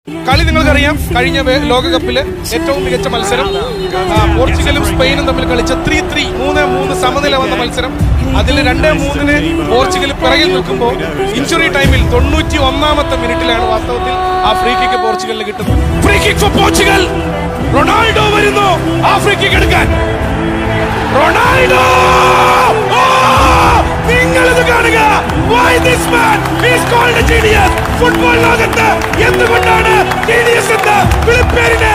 കളി നിങ്ങൾക്കറിയാം കഴിഞ്ഞ വേ- ലോകകപ്പില് ഏറ്റവും മികച്ച മത്സരം ആ, പോർച്ചുഗലും സ്പെയിനും തമ്മിൽ കളിച്ച ത്രീ ത്രീ മൂന്ന് മൂന്ന് സമനില വന്ന മത്സരം അതിൽ രണ്ട് മൂന്നിന് പോർച്ചുഗൽ പിറകിൽ നിൽക്കുമ്പോൾ ഇഞ്ചുറി ടൈമിൽ തൊണ്ണൂറ്റി ഒന്നാമത്തെ മിനിറ്റിലാണ് വാസ്തവത്തിൽ ആ ഫ്രീ കിക്ക് പോർച്ചുഗലിന് കിട്ടുന്നത് free kick for Portugal Ronaldo വരുന്നു ആ ഫ്രീ കിക്ക് എടുക്കാൻ റൊണാൾഡോ നിങ്ങൾ ഇത് കാണുക Why this man is called a genius? Football ലോകത്ത് എന്തുകൊണ്ടാണ് genius എന്ന് വിളിപ്പേരിനെ